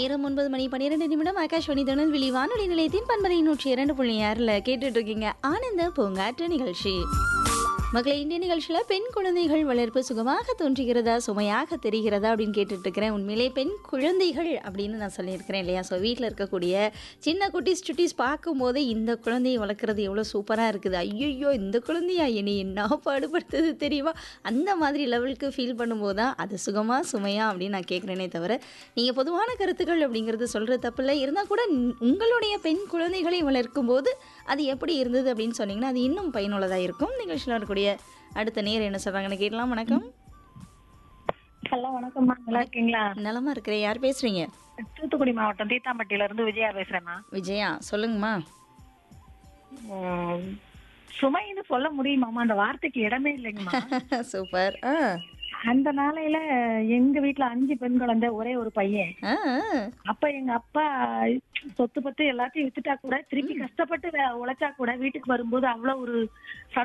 நேரம் ஒன்பது மணி பன்னிரெண்டு நிமிடம் ஆகாஷ்வாணி திருநெல்வேலி வானொலி நிலையத்தின் பன்மறை நூற்றி இரண்டு புள்ளி ஆறில் கேட்டுட்டு இருக்கீங்க ஆனந்த பூங்காற்று நிகழ்ச்சி மக்களை இந்திய நிகழ்ச்சியில் பெண் குழந்தைகள் வளர்ப்பு சுகமாக தோன்றுகிறதா சுமையாக தெரிகிறதா அப்படின்னு கேட்டுட்டு இருக்கிறேன் உண்மையிலே பெண் குழந்தைகள் அப்படின்னு நான் சொல்லியிருக்கிறேன் இல்லையா ஸோ வீட்டில் இருக்கக்கூடிய சின்ன குட்டீஸ் சுட்டீஸ் பார்க்கும்போது இந்த குழந்தையை வளர்க்குறது எவ்வளோ சூப்பராக இருக்குது ஐயோ இந்த குழந்தையா என்னை என்ன பாடுபடுத்துது தெரியுமா அந்த மாதிரி லெவலுக்கு ஃபீல் பண்ணும்போது தான் அது சுகமா சுமையா அப்படின்னு நான் கேட்குறேனே தவிர நீங்கள் பொதுவான கருத்துக்கள் அப்படிங்கிறது சொல்கிறது தப்பில்லை இருந்தால் கூட ந- உங்களுடைய பெண் குழந்தைகளை வளர்க்கும் போது அது எப்படி இருந்தது அப்படின்னு சொன்னீங்கன்னா அது இன்னும் பயனுள்ளதாக இருக்கும் நிகழ்ச்சியில் இருக்கக்கூடிய அடுத்த நேர் என்ன சொல்கிறாங்கன்னு கேட்கலாம் வணக்கம் ஹலோ வணக்கம்மா நல்லா இருக்கீங்களா நலமா இருக்கிறேன் யார் பேசுகிறீங்க தூத்துக்குடி மாவட்டம் தீத்தாம்பட்டியில இருந்து விஜயா பேசுறேம்மா விஜயா சொல்லுங்கம்மா உம், சுமைன்னு சொல்ல முடியுமாம்மா அந்த வார்த்தைக்கு இடமே இல்லைங்கம்மா சூப்பர் ஆ அந்த நாளையில எங்க வீட்ல அஞ்சு பெண் குழந்தை ஒரே ஒரு பையன் ஆ அப்ப எங்க அப்பா சொத்து பத்து எல்லாத்தையும் வித்துட்டா கூட திருப்பி கஷ்டப்பட்டு வே- உழைச்சா கூட வீட்டுக்கு வரும்போது அவ்வளவு ஒரு